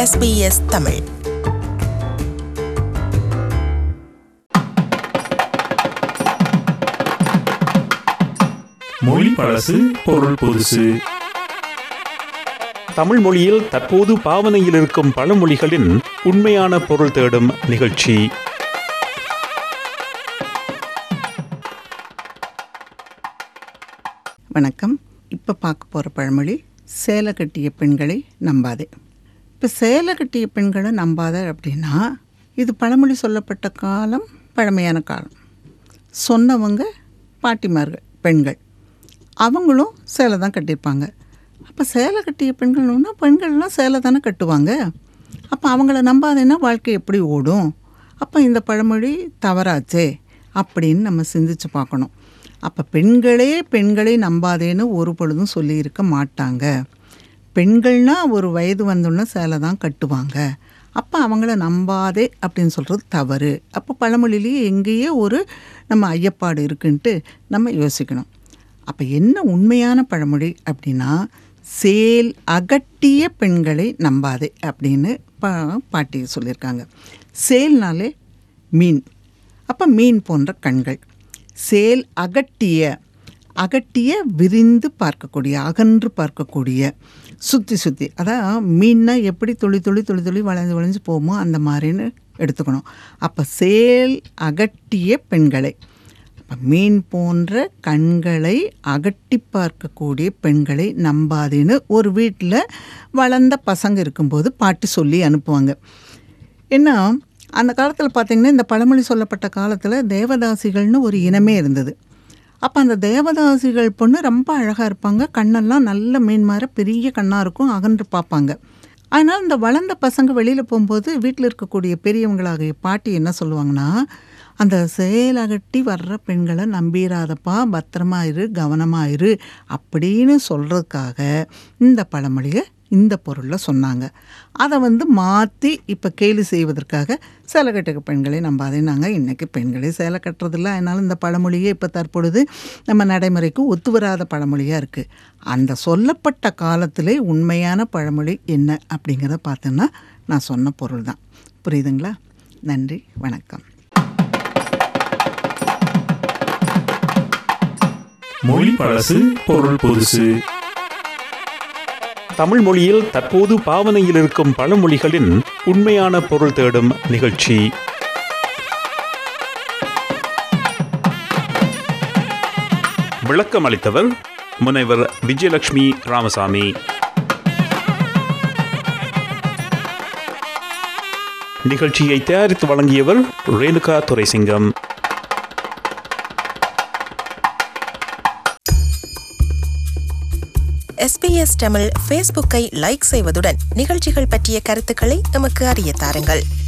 SBS Tamil மொழி பழசு பொருள் புதுசு தமிழ் மொழியில் தற்போது பாவனையில் இருக்கும் பழமொழிகளின் உண்மையான பொருள் தேடும் நிகழ்ச்சி வணக்கம் இப்போ பார்க்க போகிற பழமொழி சேலை கட்டிய பெண்களை நம்பாதே இப்போ சேலை கட்டிய பெண்களை நம்பாத அப்படின்னா இது பழமொழி சொல்லப்பட்ட காலம் பழமையான காலம் சொன்னவங்க பாட்டிமார்கள் பெண்கள் அவங்களும் சேலை தான் கட்டியிருப்பாங்க அப்போ சேலை கட்டிய பெண்கள்னா பெண்கள்லாம் சேலை தானே கட்டுவாங்க அப்போ அவங்கள நம்பாதேன்னா வாழ்க்கை எப்படி ஓடும் அப்போ இந்த பழமொழி தவறாச்சே அப்படின்னு நம்ம சிந்திச்சு பார்க்கணும் அப்போ பெண்களே பெண்களை நம்பாதேன்னு ஒரு பொழுதும் சொல்லியிருக்க மாட்டாங்க பெண்கள்னா ஒரு வயது வந்தோன்னே சேலை தான் கட்டுவாங்க அப்போ அவங்கள நம்பாதே அப்படின்னு சொல்கிறது தவறு அப்போ பழமொழியிலேயே எங்கேயே ஒரு நம்ம ஐயப்பாடு இருக்குன்ட்டு நம்ம யோசிக்கணும் அப்போ என்ன உண்மையான பழமொழி அப்படின்னா சேல் அகட்டிய பெண்களை நம்பாதே அப்படின்னு பா பாட்டி சொல்லியிருக்காங்க சேல்னாலே மீன் அப்போ மீன் போன்ற கண்கள் சேல் அகட்டிய அகட்டிய விரிந்து பார்க்கக்கூடிய அகன்று பார்க்கக்கூடிய சுற்றி சுற்றி அதான் மீன்னா எப்படி துளி துளி துளி துளி வளைஞ்சு வளைஞ்சு போகுமோ அந்த மாதிரின்னு எடுத்துக்கணும் அப்போ சேல் அகட்டிய பெண்களை அப்போ மீன் போன்ற கண்களை அகட்டி பார்க்கக்கூடிய பெண்களை நம்பாதேன்னு ஒரு வீட்டில் வளர்ந்த பசங்க இருக்கும்போது பாட்டி சொல்லி அனுப்புவாங்க ஏன்னா அந்த காலத்தில் பார்த்திங்கன்னா இந்த பழமொழி சொல்லப்பட்ட காலத்தில் தேவதாசிகள்னு ஒரு இனமே இருந்தது அப்போ அந்த தேவதாசிகள் பொண்ணு ரொம்ப அழகாக இருப்பாங்க கண்ணெல்லாம் நல்ல மீன் மாதிரி பெரிய கண்ணாக இருக்கும் அகன்று பார்ப்பாங்க அதனால் இந்த வளர்ந்த பசங்க வெளியில் போகும்போது வீட்டில் இருக்கக்கூடிய பெரியவங்களாகிய பாட்டி என்ன சொல்லுவாங்கன்னா அந்த செயலகட்டி வர்ற பெண்களை நம்பிராதப்பா பத்திரமா இரு கவனமாக இரு அப்படின்னு சொல்கிறதுக்காக இந்த பழமொழியை இந்த பொருளில் சொன்னாங்க அதை வந்து மாற்றி இப்போ கேலி செய்வதற்காக சேலை கட்டுக்க பெண்களை நம்பாதேனாங்க இன்றைக்கி பெண்களே சேலை கட்டுறதில்ல அதனால் இந்த பழமொழியே இப்போ தற்பொழுது நம்ம நடைமுறைக்கு ஒத்து வராத பழமொழியாக இருக்குது அந்த சொல்லப்பட்ட காலத்திலே உண்மையான பழமொழி என்ன அப்படிங்கிறத பார்த்தோன்னா நான் சொன்ன பொருள் தான் புரியுதுங்களா நன்றி வணக்கம் மொழி பழசு பொருள் புதுசு தமிழ் மொழியில் தற்போது பாவனையில் இருக்கும் பழமொழிகளின் உண்மையான பொருள் தேடும் நிகழ்ச்சி விளக்கம் அளித்தவர் முனைவர் விஜயலட்சுமி ராமசாமி நிகழ்ச்சியை தயாரித்து வழங்கியவர் ரேணுகா துரைசிங்கம் எஸ்பிஎஸ் தமிழ் ஃபேஸ்புக்கை லைக் செய்வதுடன் நிகழ்ச்சிகள் பற்றிய கருத்துக்களை எமக்கு அறிய தாருங்கள்